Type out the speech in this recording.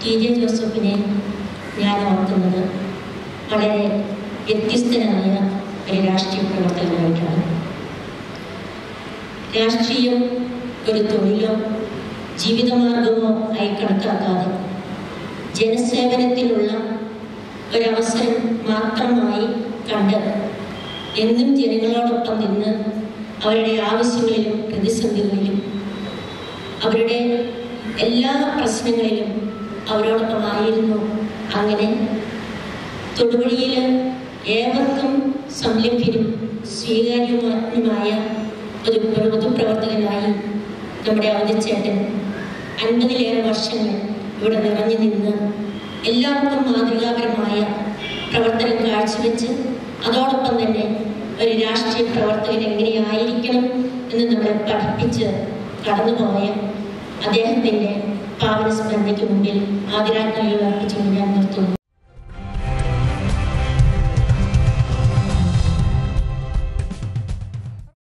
T J ജോസഫിനെ ഞാൻ ഓർക്കുന്നത് വളരെ വ്യത്യസ്തനായ ഒരു രാഷ്ട്രീയ പ്രവർത്തകനായിട്ടാണ് രാഷ്ട്രീയം ഒരു തൊഴിലോ ജീവിതമാർഗമോ ആയി കണക്കാക്കാതെ ജനസേവനത്തിനുള്ള ഒരവസരം മാത്രമായി കണ്ട് എന്നും ജനങ്ങളോടൊപ്പം നിന്ന് അവരുടെ ആവശ്യങ്ങളിലും പ്രതിസന്ധികളിലും അവരുടെ എല്ലാ പ്രശ്നങ്ങളിലും അവരോടൊപ്പമായിരുന്നു അങ്ങനെ തൊടുവഴിയിൽ ഏവർക്കും സംലഭ്യനും സ്വീകാര്യമായ ഒരു പൊതുപ്രവർത്തകനായി നമ്മുടെ അവധിച്ചേട്ടൻ അൻപതിലേറെ വർഷങ്ങൾ ഇവിടെ നിറഞ്ഞു നിന്ന് എല്ലാവർക്കും മാതൃകാപരമായ പ്രവർത്തനം കാഴ്ചവെച്ച് അതോടൊപ്പം തന്നെ ഒരു രാഷ്ട്രീയ പ്രവർത്തകൻ എങ്ങനെയായിരിക്കണം എന്ന് നമ്മളെ പഠിപ്പിച്ച് കടന്നുപോയ അദ്ദേഹത്തിൻ്റെ പാവന സ്മരണയ്ക്ക് മുമ്പിൽ ആദരാജ്ഞലികൾ അർപ്പിച്ചുകൊണ്ട് ഞാൻ